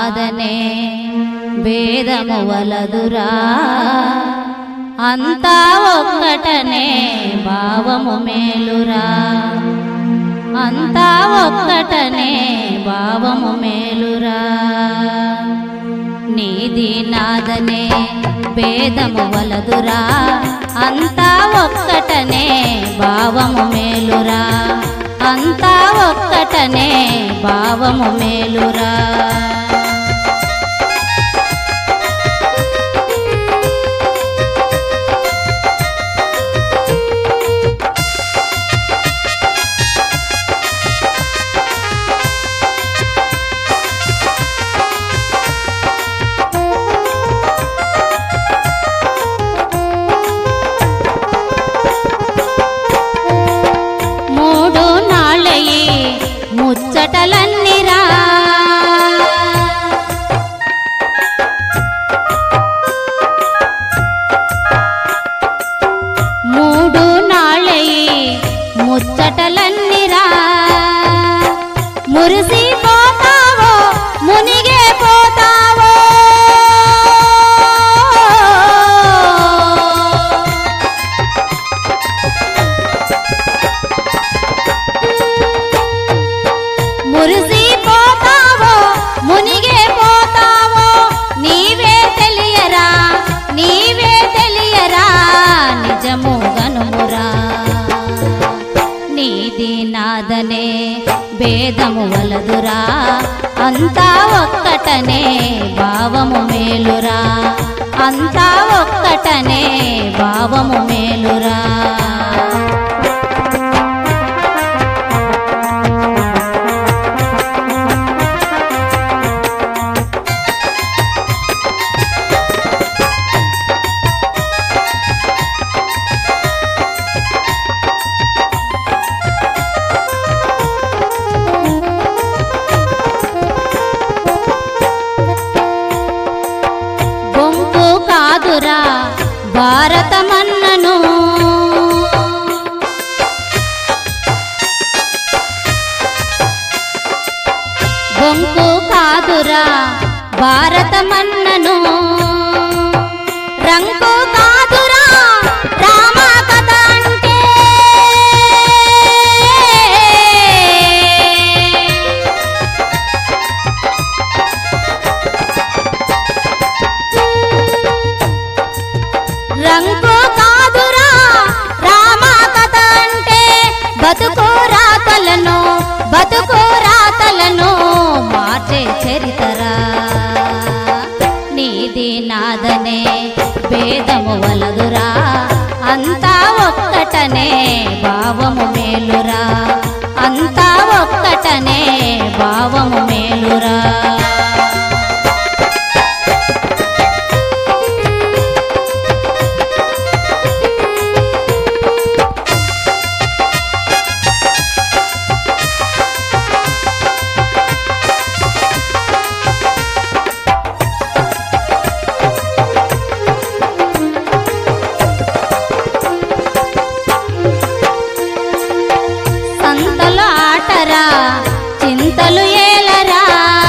నాదనే భేదము వలదురా అంతా ఒక్కటనే భావము మేలురా అంతా ఒక్కటనే భావము మేలురా నీది నాదనే భేదము వలదురా అంతా ఒక్కటనే భావము మేలురా అంతా ఒక్కటనే భావము మేలురా మూడు నాళ్ళయి ముచ్చటలన్నీరా మూడు నాళ్ళయి ముచ్చటలన్నీరా మురిసిపోతావో మునిగే పోతావో మురిసిపోతావో మునిగే పోతావో నీవే తెలియరా నీవే తెలియరా నిజము గనుమురా నీది నాదనే భేదము వలదురా అంతా ఒక్కటనే భావము మేలురా అంతా ఒక్కటనే భావము మేలురా బొంకు కాదురా భారతమన్నను బొంకు కాదురా భారతమన్నను రంగు కాదురా రామ కథ అంటే రంగు కాదురా రామ కథ అంటే బతుకు రాతలను బతుకు రాతలను మార్చే చరితరా నీది నాదనే భేదము వలదురా అంతా ఒక్కటనే భావము మేలురా అంతా ఒక్కటనే భావము మేలురా సంతలు ఆటరా చింతలు ఏలరా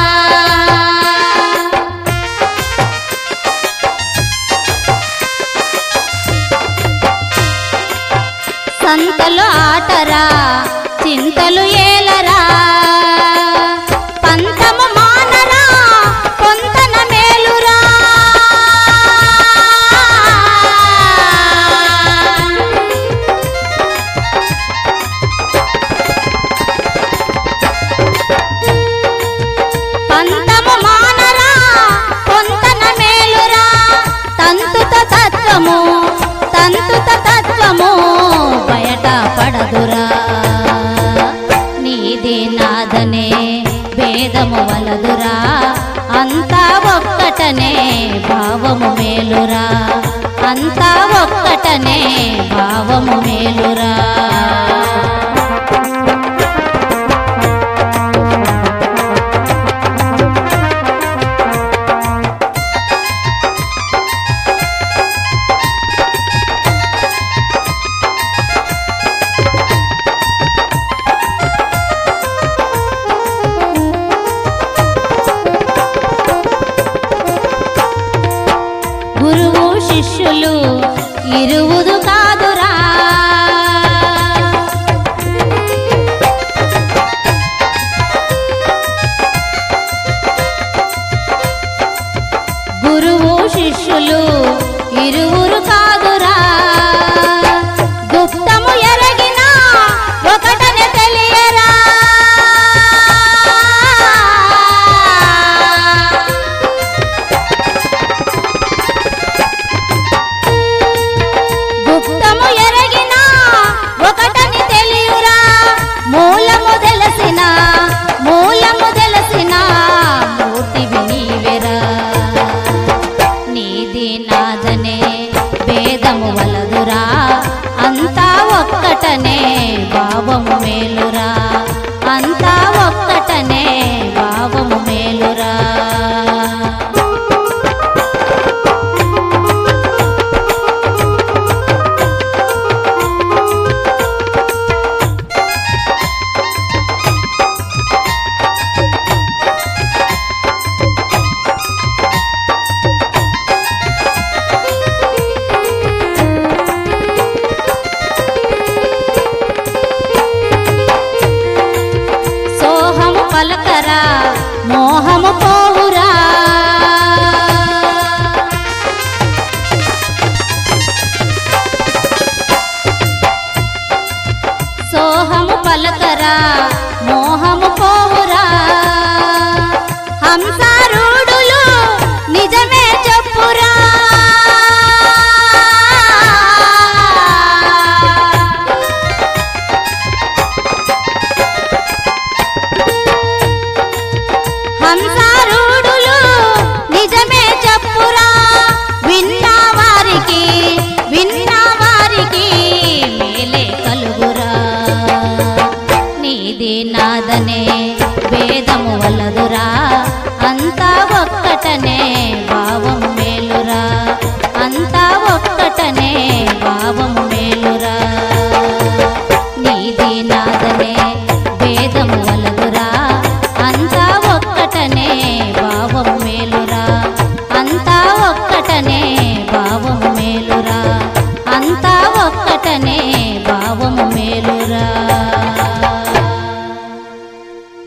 సంతలు ఆటరా చింతలు ఏలరా పంతము మానరా పొంతన మేలురా పంతము మానరా పొంతన మేలురా తంతుత తత్వము తంతుత తత్వము బయట పడదురా నీది నాదనే భేదము వలదురా అంతా ఒక్కటనే భావము మేలురా అంతా ఒక్కటనే భావము మేలురా శిష్యులు ఇరువుదు కాదురా గురువు శిష్యులు ఇరువురు